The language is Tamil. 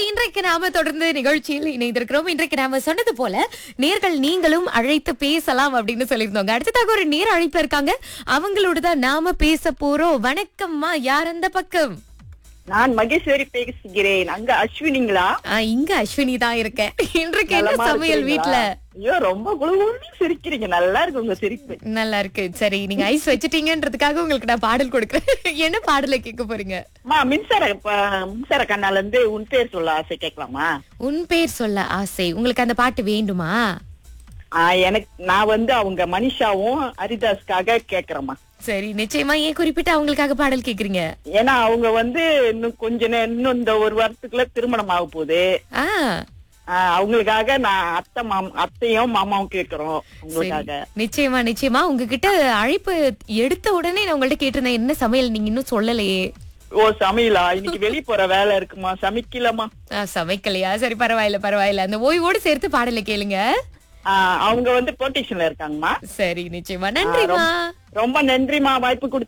இன்றைக்கு நாம தொடர்ந்து நிகழ்ச்சியில் இணைந்திருக்கிறோம் இன்றைக்கு நாம சொன்னது போல நேர்கள் நீங்களும் அழைத்து பேசலாம் அப்படின்னு சொல்லியிருந்தோங்க அடுத்ததாக ஒரு நேர் அழைப்பு இருக்காங்க அவங்களோட தான் நாம பேச போறோம் வணக்கம்மா யார் அந்த பக்கம் நான் மகேஸ்வரி பேசுகிறேன் அங்க அஸ்வினிங்களா ஆ, இங்க அஸ்வினி தான் இருக்கேன் இன்றைக்கு என்ன நலமா சமையல் வீட்ல இருக்கிறீங்களா? ஐயோ ரொம்ப குழுகுழுன்னு சிரிக்கிறீங்க நல்லா இருக்கு உங்க சிரிப்பு நல்லா இருக்கு சரி நீங்க ஐஸ் வச்சிட்டீங்கன்றதுக்காக உங்களுக்கு நான் பாடல் கொடுக்குறேன் என்ன பாடலை கேட்க போறீங்க அம்மா மின்சார ப- மின்சார கண்ணால இருந்து உன் பேர் சொல்ல ஆசை கேட்கலாமா உன் பேர் சொல்ல ஆசை உங்களுக்கு அந்த பாட்டு வேண்டுமா ஆ, எனக்கு நான் வந்து அவங்க மனிஷாவும் ஹரிதாஸ்க்காக கேக்குறேம்மா சரி நிச்சயமா ஏன் குறிப்பிட்டு அவங்களுக்காக பாடல் கேக்குறீங்க ஏன்னா அவங்க வந்து இன்னும் கொஞ்ச நே- இன்னும் இந்த ஒரு வருஷத்துக்குள்ள திருமணம் ஆக போகுது ஆ ஆ, அவங்களுக்காக நான் அத்தை மாம் அத்தையும் மாமாவும் கேக்குறோம் சரி உங்களுக்காக நிச்சயமா நிச்சயமா உங்ககிட்ட அழைப்பு எடுத்த உடனே நான் உங்கள்ட்ட கேட்டிருந்தேன் என்ன சமையல் நீங்க இன்னும் சொல்லலையே ஓ சமையலா இன்னைக்கு வெளிய போற வேலை இருக்குமா சமைக்கலமா ஆ, சமைக்கலையா சரி பரவாயில்ல பரவாயில்ல அந்த ஓய்வோடு சேர்த்து பாடலை கேளுங்க ஆ, அவங்க வந்து பொலிட்டிஷன்ல இருக்காங்கம்மா சரி நிச்சயமா நன்றிமா ரொம்ப நன்றிமா வாய்ப்பு கொடுத்து